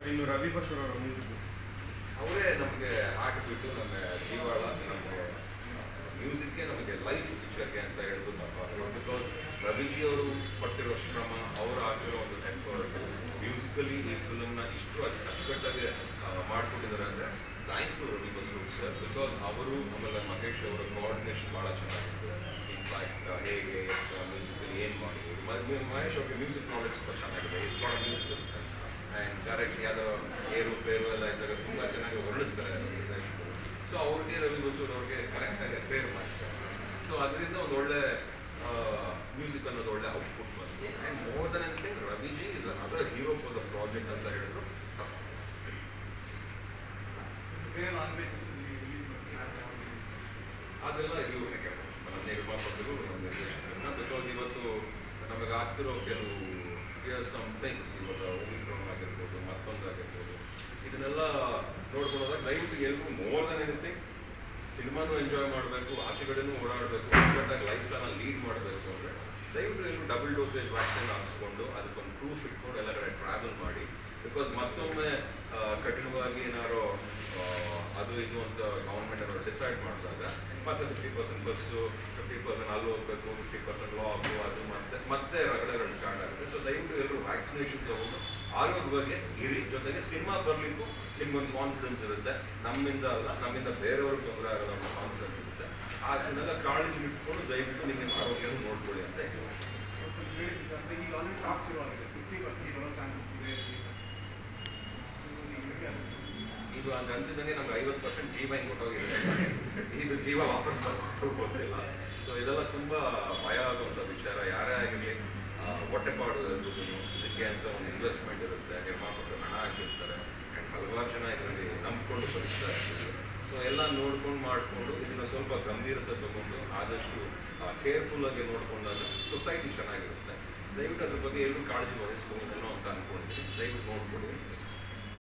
ಇನ್ನು ರವಿ ಬಸೂರ್ ಅವರ ಮ್ಯೂಸಿಕ್ ಅವರೇ ನಮಗೆ ಹಾಕಿಬಿಟ್ಟು ನಮ್ಮ ಜೀವಾಳ ನಮಗೆ ಮ್ಯೂಸಿಕ್ಗೆ ನಮಗೆ ಲೈಫ್ ಪಿಕ್ಚರ್ಗೆ ಅಂತ ಹೇಳಿದ್ರು ಬಿಕಾಸ್ ರವಿಜಿ ಅವರು ಪಟ್ಟಿರೋ ಶ್ರಮ ಅವರು ಹಾಕಿರೋ ಒಂದು ಎಫರ್ಟ್ ಮ್ಯೂಸಿಕಲಿ ಈ ಫಿಲ್ಮ್ನ ಇಷ್ಟು ಅಚ್ಚ- ಅಚ್ಚುಕಟ್ಟಾಗಿ ಮಾಡಿಕೊಟ್ಟಿದ್ದಾರೆ ಅಂದರೆ thanks to Ravi Basur sir because ಅವರು ಆಮೇಲೆ ಮಹೇಶ್ ಅವರ ಕೋಆರ್ಡಿನೇಷನ್ ಭಾಳ ಚೆನ್ನಾಗಿತ್ತು ಇನ್ಫ್ಯಾಕ್ಟ್ ಹೇಗೆ ಮ್ಯೂಸಿಕಲಿ ಏನು ಮಾಡ್ಬೋದು ಮ- ಮಹೇಶ್ ಅವ್ರಿಗೆ ಮ್ಯೂಸಿಕ್ ನಾಲೆಡ್ಜ್ ತುಂಬ ಚೆನ್ನಾಗಿದೆ it's not musical and correct ಯಾವುದೋ ಏರು ಪೇರು ಎಲ್ಲ ಇದ್ದಾಗ ತುಂಬ ಚೆನ್ನಾಗಿ ವರ್ಣಿಸ್ತಾರೆ ನಿರ್ದೇಶಕರು ಸೊ ಅವ್ರಿಗೆ ರವಿ ಬಸೂರ್ ಅವ್ರಿಗೆ ಕರೆಕ್ಟಾಗಿ ಪೇರ್ ಮಾಡ್ತಾರೆ ಸೊ ಅದರಿಂದ ಒಂದು ಒಳ್ಳೆ ಮ್ಯೂಸಿಕ್ ಅನ್ನೋದು ಒಳ್ಳೆ ಔಟ್ಪುಟ್ ಬಂತು and more than anything Raviji is other hero for the project ಅಂತ ಹೇಳಿದ್ರು ತಪ್ಪು ಬೇರೆ ಲ್ಯಾಂಗ್ವೇಜಸ್ ರಿಲೀಸ್ ಮಾಡಿ ಅದೆಲ್ಲ ಇವ್ರನ್ನೇ ಕೇಳಬೇಕು ನಮ್ಮ ನಿರ್ಮಾಪಕರು ನಮ್ಮ ನಿರ್ದೇಶಕರನ್ನ ಬಿಕಾಸ್ ಇವತ್ತು ನಮಗೆ ಆಗ್ತಿರೋ ಕೆಲವು ಸಮ್ ಥಿಂಗ್ಸ್ ಇವಾಗ ಓಮಿಕ್ರಾನ್ ಆಗಿರ್ಬೋದು ಮತ್ತೊಂದು ಆಗಿರ್ಬೋದು ಇದನ್ನೆಲ್ಲ ನೋಡ್ಕೊಂಡು ಹೋದಾಗ ದಯವಿಟ್ಟು ಎಲ್ಲರೂ ಮೋರ್ ದನ್ ಎನಿಥಿಂಗ್ ಸಿನಿಮಾನು ಎಂಜಾಯ್ ಮಾಡಬೇಕು ಆಚೆ ಕಡೆನೂ ಓಡಾಡಬೇಕು ಅಚ್ಚುಕಟ್ಟಾಗಿ ಲೈಫ್ ಸ್ಟೈಲ್ನ ಲೀಡ್ ಮಾಡಬೇಕು ಅಂದರೆ ದಯವಿಟ್ಟು ಎಲ್ಲರೂ ಡಬಲ್ ಡೋಸೇಜ್ ವ್ಯಾಕ್ಸಿನ್ ಹಾಕ್ಸ್ಕೊಂಡು ಅದಕ್ಕೊಂದು ಪ್ರೂಫ್ ಇಟ್ಕೊಂಡು ಎಲ್ಲ ಕಡೆ ಟ್ರಾವೆಲ್ ಮಾಡಿ ಬಿಕಾಸ್ ಮತ್ತೊಮ್ಮೆ ಆ, ಕಠಿಣವಾಗಿ ಏನಾರೋ ಆ, ಅದು ಇದು ಅಂತ ಗೌರ್ಮೆಂಟ್ ಅವರು ಡಿಸೈಡ್ ಮಾಡಿದಾಗ ಮತ್ತೆ fifty percent bus fifty percent ಅಲ್ಲಿ ಹೋಗ್ಬೇಕು ಫಿಫ್ಟಿ ಪರ್ಸೆಂಟ್ ಲಾಕು ಅದು ಮತ್ತೆ ಮತ್ತೆ ರಗಳೆಗಳು ಸ್ಟಾರ್ಟ್ ಆಗುತ್ತೆ ಸೊ ದಯವಿಟ್ಟು ಎಲ್ಲರೂ ವ್ಯಾಕ್ಸಿನೇಷನ್ ತಗೊಂಡು ಆರೋಗ್ಯ ಬಗ್ಗೆ ಇರಿ ಜೊತೆಗೆ ಸಿನಿಮಾ ಬರಲಿಕ್ಕೂ ನಿಮ್ಗೊಂದು ಕಾನ್ಫಿಡೆನ್ಸ್ ಇರುತ್ತೆ ನಮ್ಮಿಂದ ಅಲ್ಲ ನಮ್ಮಿಂದ ಬೇರೆಯವ್ರಿಗೆ ತೊಂದರೆ ಆಗೋದು ಅನ್ನೋ ಕಾನ್ಫಿಡೆನ್ಸ್ ಇರುತ್ತೆ ಅದನ್ನೆಲ್ಲ ಕಾಳಜಿ ಇಟ್ಕೊಂಡು ದಯವಿಟ್ಟು ನಿಮ್ಮ ಆರೋಗ್ಯನ ನೋಡ್ಕೊಳ್ಳಿ ಅಂತ ಹೇಳ್ತೀನಿ ಸ್ವಲ್ಪ ಹೇಳಿದ್ದು ಅಂದರೆ ಈಗ ಆಲ್ರೆಡಿ ಟಾಕ್ ಶುರುವಾಗಿದೆ ಫಿಫ್ಟಿ ಪರ್ಸೆಂಟ್ ಬರೋ ಚಾನ್ಸಸ್ ಇದೆ ಇದು ಹಂಗೆ ಅಂತಿದ್ದಂಗೆ ನಮ್ಗೆ ಐವತ್ತು ಪರ್ಸೆಂಟ್ ಜೀವ ಹಿಂಗೆ ಕೊಟ್ಟೋಗಿದೆ ಇದು ಜೀವ ವಾಪಸ್ ಬರ್ಕೊಂಡು ಗೊತ್ತಿಲ್ಲ ಸೊ ಇದೆಲ್ಲ ತುಂಬ ಭಯ ಆಗುವಂಥ ವಿಚಾರ ಯಾರೇ ಆಗಿರಲಿ ಹೊಟ್ಟೆಪಾಡು ಇರ್ಬೋದು ಇದಕ್ಕೆ ಅಂತ ಒಂದು ಇನ್ವೆಸ್ಟ್ಮೆಂಟ್ ಇರುತ್ತೆ ನಿರ್ಮಾಪಕರು ಹಣ ಹಾಕಿರ್ತಾರೆ ಆ್ಯಂಡ್ ಹಲವಾರು ಜನ ಇದರಲ್ಲಿ ನಂಬ್ಕೊಂಡು ಬದುಕ್ತಾ ಇರ್ತಾರೆ ಸೊ ಎಲ್ಲ ನೋಡ್ಕೊಂಡು ಮಾಡಿಕೊಂಡು ಇದನ್ನು ಸ್ವಲ್ಪ ಗಂಭೀರತೆ ತಗೊಂಡು ಆದಷ್ಟು ಕೇರ್ಫುಲ್ಲಾಗಿ ನೋಡ್ಕೊಂಡಾಗ ಸೊಸೈಟಿ ಚೆನ್ನಾಗಿರುತ್ತೆ ದಯವಿಟ್ಟು ಅದ್ರ ಬಗ್ಗೆ ಎಲ್ಲರೂ ಕಾಳಜಿ ವಹಿಸ್ಬೋದು ಅನ್ನೋ ಅಂತ ಅಂದ್ಕೊಂಡಿದ್ದೀನಿ ದಯವಿಟ್ಟು ನೋಡ್ಕೊಳ್ಳಿ